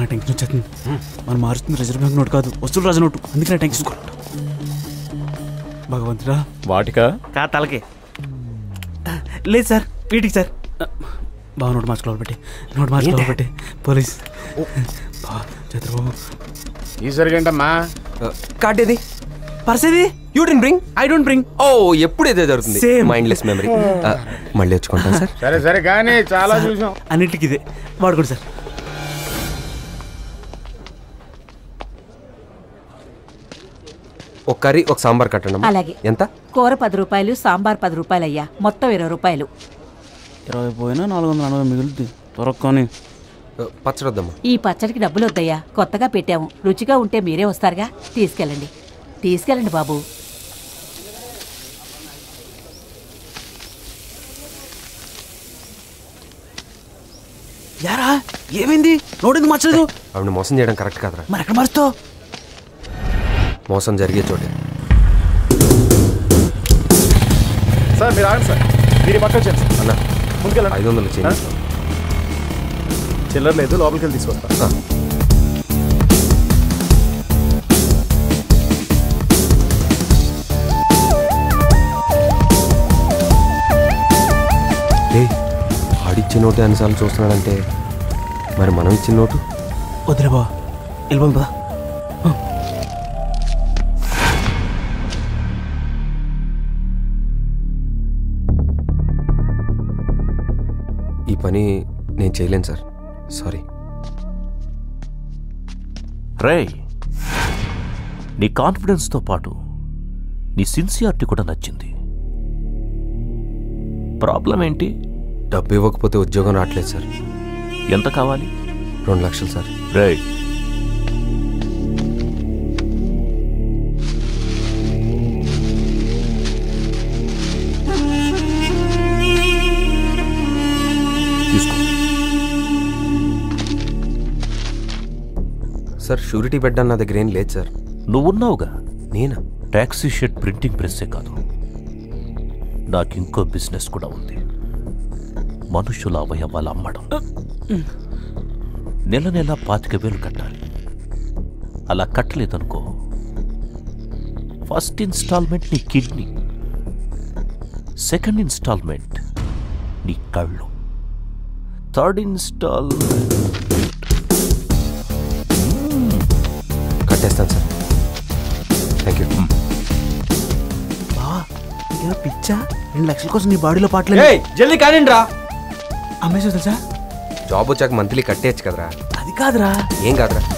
బాగా టెన్షన్ వచ్చేస్తుంది మనం మారుస్తుంది రిజర్వ్ బ్యాంక్ నోట్ కాదు వస్తువులు రాజు నోటు అందుకే టెన్షన్ భగవంతుడా వాటికా కా తలకే లేదు సార్ వీటికి సార్ బాగా నోటు మార్చుకోవాలి పెట్టి నోటు మార్చుకోవాలి పెట్టి పోలీస్ బా చంద్రబాబు ఈసరిగేంటమ్మా కార్డ్ ఏది పర్స్ ఏది you didn't bring I don't bring ఓ ఎప్పుడు ఇదే జరుగుతుంది Same. మైండ్లెస్ మెమరీ మళ్ళీ వచ్చుకుంటాం సార్ సరే సరే కానీ చాలా చూసాం అన్నిటికి ఇదే వాడుకోండి సార్ ఒక కర్రీ ఒక సాంబార్ కట్టండి అమ్మా. అలాగే. ఎంత కూర పది రూపాయలు సాంబార్ పది రూపాయలు అయ్యా మొత్తం ఇరవై రూపాయలు ఇరవై పోయినా నాలుగు వందల ఎనభై మిగులుద్ది త్వరకొని ఆ, పచ్చడి వద్దమ్మా ఈ పచ్చడికి డబ్బులు వద్దయ్యా కొత్తగా పెట్టాము రుచిగా ఉంటే మీరే వస్తారుగా తీసుకెళ్ళండి తీసుకెళ్ళండి బాబు యారా ఏమైంది నోటు ఎందుకు మార్చలేదు ఆవిడ మోసం చేయడం కరెక్ట్ కాదురా మరి ఎక్కడ మారుస్తావు మోసం జరిగే చోటే సార్ మీరు ఆగండి సార్ మీరు ఈ పక్క వచ్చాను సార్ అన్న ముందుకెళ్ళండి ఐదు వందలు చేంజ్ చిల్లర లేదు లోపలికి వెళ్ళి తీసుకొస్తా ఆ. ఏ ఆడిచ్చే నోటు అన్నిసార్లు చూస్తున్నాడంటే మరి మనం ఇచ్చిన నోటు వదిలే బా వెళ్ళిపోదు పదా ఈ పని నేను చేయలేను సార్ సారీ రేయ్ నీ కాన్ఫిడెన్స్తో పాటు నీ సిన్సియారిటీ కూడా నచ్చింది ప్రాబ్లం ఏంటి డబ్బు ఇవ్వకపోతే ఉద్యోగం రావట్లేదు సార్ ఎంత కావాలి రెండు లక్షలు సార్ రేయ్ తీసుకో సార్ షూరిటీ బెడ్ నా దగ్గర ఏం లేదు సార్ నువ్వున్నావుగా నేనా ట్యాక్సీ షెడ్ ప్రింటింగ్ ప్రెస్సే కాదు నాకు ఇంకో బిజినెస్ కూడా ఉంది మనుషుల అవయవాలు అమ్మడం నెల నెల పాతిక వేలు కట్టాలి అలా కట్టలేదనుకో ఫస్ట్ ఇన్స్టాల్మెంట్ నీ కిడ్నీ సెకండ్ ఇన్స్టాల్మెంట్ నీ కళ్ళు థర్డ్ ఇన్స్టాల్ కట్టేస్తాను సార్ థ్యాంక్ యూ బావా ఏదో పిచ్చా రెండు లక్షల కోసం నీ బాడీలో పాటలు జల్దీ కానివ్వండి రా అమ్మేసా తెలుసా జాబ్ వచ్చాక మంత్లీ కట్టేయచ్చు కదరా అది కాదురా ఏం కాదురా